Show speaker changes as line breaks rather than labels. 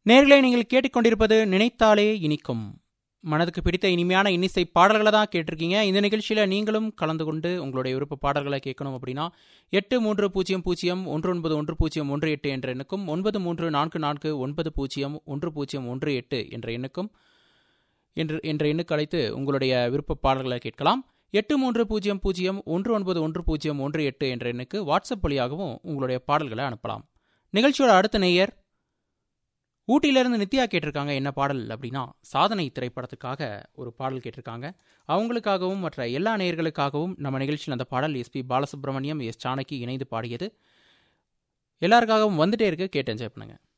நேர்களே நீங்கள் கேட்டுக்கொண்டிருப்பது நினைத்தாலே இனிக்கும் மனதுக்கு பிடித்த இனிமையான இன்னிசை பாடல்களை தான் கேட்டிருக்கீங்க இந்த நிகழ்ச்சியில் நீங்களும் கலந்து கொண்டு உங்களுடைய விருப்ப பாடல்களை கேட்கணும் அப்படின்னா எட்டு மூன்று பூஜ்ஜியம் பூஜ்ஜியம் ஒன்று ஒன்பது ஒன்று பூஜ்ஜியம் ஒன்று எட்டு என்ற எண்ணுக்கும் ஒன்பது மூன்று நான்கு நான்கு ஒன்பது பூஜ்ஜியம் ஒன்று பூஜ்ஜியம் ஒன்று எட்டு என்ற எண்ணுக்கும் என்று என்ற எண்ணுக்கு அழைத்து உங்களுடைய விருப்ப பாடல்களை கேட்கலாம் எட்டு மூன்று பூஜ்ஜியம் பூஜ்ஜியம் ஒன்று ஒன்பது ஒன்று பூஜ்ஜியம் ஒன்று எட்டு என்ற எண்ணுக்கு வாட்ஸ்அப் வழியாகவும் உங்களுடைய பாடல்களை அனுப்பலாம் நிகழ்ச்சியோட அடுத்த நேயர் ஊட்டியிலிருந்து நித்யா கேட்டிருக்காங்க என்ன பாடல் அப்படின்னா சாதனை திரைப்படத்துக்காக ஒரு பாடல் கேட்டிருக்காங்க அவங்களுக்காகவும் மற்ற எல்லா நேயர்களுக்காகவும் நம்ம நிகழ்ச்சியில் அந்த பாடல் எஸ்பி பாலசுப்ரமணியம் எஸ் சாணக்கி இணைந்து பாடியது எல்லாருக்காகவும் வந்துட்டே இருக்கு கேட்டு என்ஜாய் பண்ணுங்க